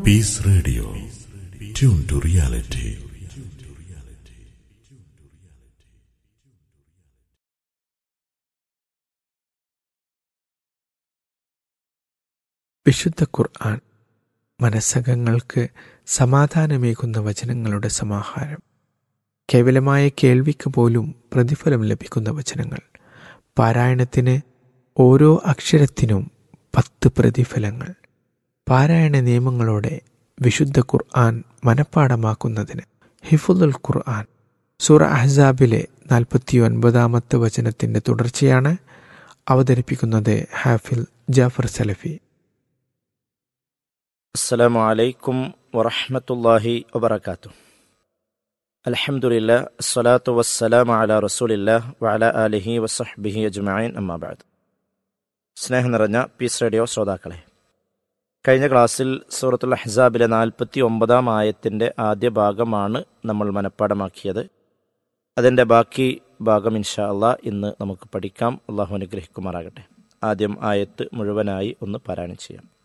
Peace Radio. Tune to reality. വിശുദ്ധ ഖുർആൻ മനസ്സകങ്ങൾക്ക് സമാധാനമേകുന്ന വചനങ്ങളുടെ സമാഹാരം കേവലമായ കേൾവിക്ക് പോലും പ്രതിഫലം ലഭിക്കുന്ന വചനങ്ങൾ പാരായണത്തിന് ഓരോ അക്ഷരത്തിനും പത്ത് പ്രതിഫലങ്ങൾ പാരായണ നിയമങ്ങളോടെ വിശുദ്ധ ഖുർആൻ മനഃപ്പാടമാക്കുന്നതിന് ഹിഫുദുൽ ഖുർആൻ സൂറ അഹ്സാബിലെ നാൽപ്പത്തി ഒൻപതാമത്തെ വചനത്തിൻ്റെ തുടർച്ചയാണ് അവതരിപ്പിക്കുന്നത് ഹാഫിൽ ജാഫർ സലഫി السلام عليكم ورحمة الله وبركاته الحمد لله الصلاة والسلام على رسول الله وعلى آله وصحبه أجمعين أما بعد സ്നേഹം നിറഞ്ഞ പീസ് റേഡിയോ ശ്രോതാക്കളെ കഴിഞ്ഞ ക്ലാസ്സിൽ സൂറത്തുൽ അഹ്സാബിലെ നാൽപ്പത്തി ഒമ്പതാം ആയത്തിൻ്റെ ആദ്യ ഭാഗമാണ് നമ്മൾ മനഃപ്പാടമാക്കിയത് അതിൻ്റെ ബാക്കി ഭാഗം ഇൻഷാ അള്ളാ ഇന്ന് നമുക്ക് പഠിക്കാം അള്ളാഹു അനുഗ്രഹിക്കുമാറാകട്ടെ ആദ്യം ആയത്ത് മുഴുവനായി ഒന്ന് പാരായണം ചെയ്യാം